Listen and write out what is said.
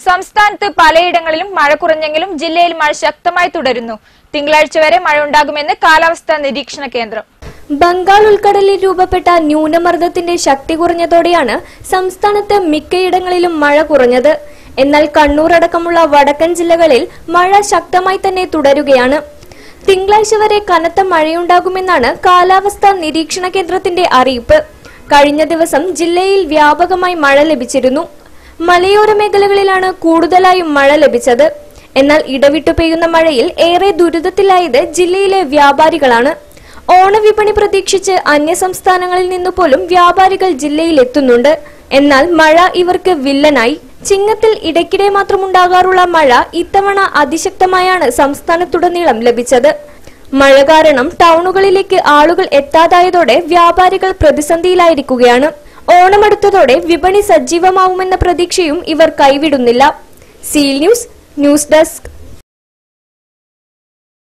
സംസ്ഥാനത്ത് പലയിടങ്ങളിലും മഴ കുറഞ്ഞെങ്കിലും ജില്ലയിൽ മഴ ശക്തമായി തുടരുന്നു തിങ്കളാഴ്ച വരെ മഴ ഉണ്ടാകുമെന്ന് കാലാവസ്ഥാ നിരീക്ഷണ കേന്ദ്രം ബംഗാൾ ഉൾക്കടലിൽ രൂപപ്പെട്ട ന്യൂനമർദ്ദത്തിന്റെ ശക്തി കുറഞ്ഞതോടെയാണ് സംസ്ഥാനത്ത് മിക്കയിടങ്ങളിലും മഴ കുറഞ്ഞത് എന്നാൽ കണ്ണൂർ അടക്കമുള്ള വടക്കൻ ജില്ലകളിൽ മഴ ശക്തമായി തന്നെ തുടരുകയാണ് തിങ്കളാഴ്ച വരെ കനത്ത മഴയുണ്ടാകുമെന്നാണ് കാലാവസ്ഥാ നിരീക്ഷണ കേന്ദ്രത്തിന്റെ അറിയിപ്പ് കഴിഞ്ഞ ദിവസം ജില്ലയിൽ വ്യാപകമായി മഴ ലഭിച്ചിരുന്നു മലയോര മേഖലകളിലാണ് കൂടുതലായും മഴ ലഭിച്ചത് എന്നാൽ ഇടവിട്ടു പെയ്യുന്ന മഴയിൽ ഏറെ ദുരിതത്തിലായത് ജില്ലയിലെ വ്യാപാരികളാണ് ഓണവിപണി പ്രതീക്ഷിച്ച് അന്യസംസ്ഥാനങ്ങളിൽ നിന്നു പോലും വ്യാപാരികൾ ജില്ലയിൽ എത്തുന്നുണ്ട് എന്നാൽ മഴ ഇവർക്ക് വില്ലനായി ചിങ്ങത്തിൽ ഇടയ്ക്കിടെ മാത്രമുണ്ടാകാറുള്ള മഴ ഇത്തവണ അതിശക്തമായാണ് സംസ്ഥാനത്തുടനീളം ലഭിച്ചത് മഴ കാരണം ടൗണുകളിലേക്ക് ആളുകൾ എത്താതായതോടെ വ്യാപാരികൾ പ്രതിസന്ധിയിലായിരിക്കുകയാണ് ഓണമെടുത്തതോടെ വിപണി സജീവമാവുമെന്ന പ്രതീക്ഷയും ഇവർ കൈവിടുന്നില്ല സീൽ ന്യൂസ് ന്യൂസ് ഡെസ്ക്